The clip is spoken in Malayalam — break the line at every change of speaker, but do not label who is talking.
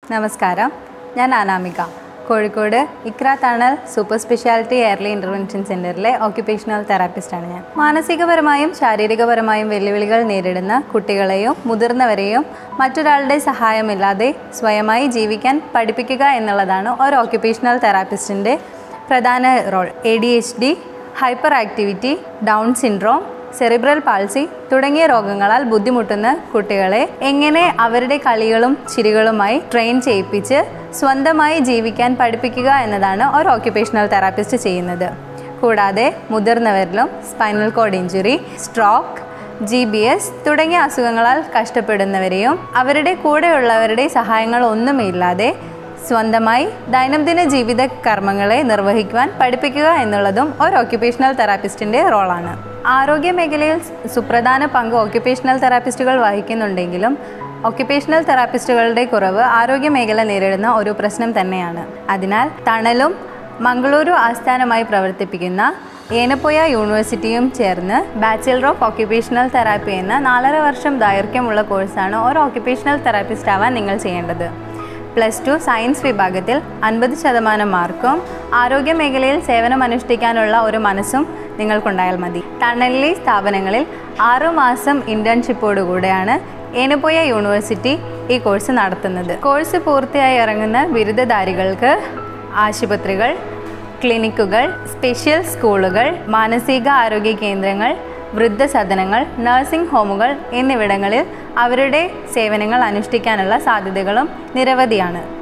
നമസ്കാരം ഞാൻ Anamika Kozhikode Iqraa Thanal super speciality early intervention സെൻറ്ററിലെ ഓക്യുപ്പേഷണൽ തെറാപ്പിസ്റ്റാണ് ഞാൻ മാനസികപരമായും ശാരീരികപരമായും വെല്ലുവിളികൾ നേരിടുന്ന കുട്ടികളെയും മുതിർന്നവരെയും മറ്റൊരാളുടെ സഹായമില്ലാതെ സ്വയമായി ജീവിക്കാൻ പഠിപ്പിക്കുക എന്നുള്ളതാണ് ഒരു ഓക്യുപ്പേഷണൽ തെറാപ്പിസ്റ്റിൻ്റെ പ്രധാന role A D H D hyperactivity Down syndrome cerebral palsy തുടങ്ങിയ രോഗങ്ങളാൽ ബുദ്ധിമുട്ടുന്ന കുട്ടികളെ എങ്ങനെ അവരുടെ കളികളും ചിരികളുമായി ട്രെയിൻ ചെയ്യിപ്പിച്ച് സ്വന്തമായി ജീവിക്കാൻ പഠിപ്പിക്കുക എന്നതാണ് ഒരു ഓക്യുപ്പേഷണൽ തെറാപ്പിസ്റ്റ് ചെയ്യുന്നത് കൂടാതെ മുതിർന്നവരിലും spinal cord injury stroke G B S തുടങ്ങിയ അസുഖങ്ങളാൽ കഷ്ടപ്പെടുന്നവരെയും അവരുടെ കൂടെയുള്ളവരുടെ സഹായങ്ങൾ ഒന്നുമില്ലാതെ സ്വന്തമായി ദൈനംദിന ജീവിത കർമ്മങ്ങളെ നിർവഹിക്കുവാൻ പഠിപ്പിക്കുക എന്നുള്ളതും ഒരു ഓക്യുപ്പേഷണൽ തെറാപ്പിസ്റ്റിൻ്റെ റോളാണ് ആരോഗ്യ മേഖലയിൽ സുപ്രധാന പങ്ക് ഓക്യുപ്പേഷണൽ തെറാപ്പിസ്റ്റുകൾ വഹിക്കുന്നുണ്ടെങ്കിലും ഓക്യുപ്പേഷണൽ തെറാപ്പിസ്റ്റുകളുടെ കുറവ് ആരോഗ്യ മേഖല നേരിടുന്ന ഒരു പ്രശ്നം തന്നെയാണ് അതിനാൽ തണലും മംഗളൂരു ആസ്ഥാനമായി പ്രവർത്തിപ്പിക്കുന്ന ഏനപ്പോയ യൂണിവേഴ്സിറ്റിയും ചേർന്ന് ബാച്ചിലർ ഓഫ് ഓക്യുപ്പേഷണൽ തെറാപ്പി എന്ന നാലര വർഷം ദൈർഘ്യമുള്ള കോഴ്സാണ് ഒരു ഓക്യുപ്പേഷണൽ തെറാപ്പിസ്റ്റ് ആവാൻ നിങ്ങൾ ചെയ്യേണ്ടത് പ്ലസ് ടു സയൻസ് വിഭാഗത്തിൽ അൻപത് ശതമാനം മാർക്കും ആരോഗ്യ മേഖലയിൽ സേവനം അനുഷ്ഠിക്കാനുള്ള ഒരു മനസ്സും നിങ്ങൾക്കുണ്ടായാൽ മതി ടണലിലെ സ്ഥാപനങ്ങളിൽ ആറുമാസം ഇൻറ്റേൺഷിപ്പോടുകൂടെയാണ് ഏനപ്പോയ യൂണിവേഴ്സിറ്റി ഈ കോഴ്സ് നടത്തുന്നത് കോഴ്സ് പൂർത്തിയായി ഇറങ്ങുന്ന ബിരുദധാരികൾക്ക് ആശുപത്രികൾ ക്ലിനിക്കുകൾ സ്പെഷ്യൽ സ്കൂളുകൾ മാനസിക ആരോഗ്യ കേന്ദ്രങ്ങൾ വൃദ്ധസദനങ്ങൾ നഴ്സിംഗ് ഹോമുകൾ എന്നിവിടങ്ങളിൽ അവരുടെ സേവനങ്ങൾ അനുഷ്ഠിക്കാനുള്ള സാധ്യതകളും നിരവധിയാണ്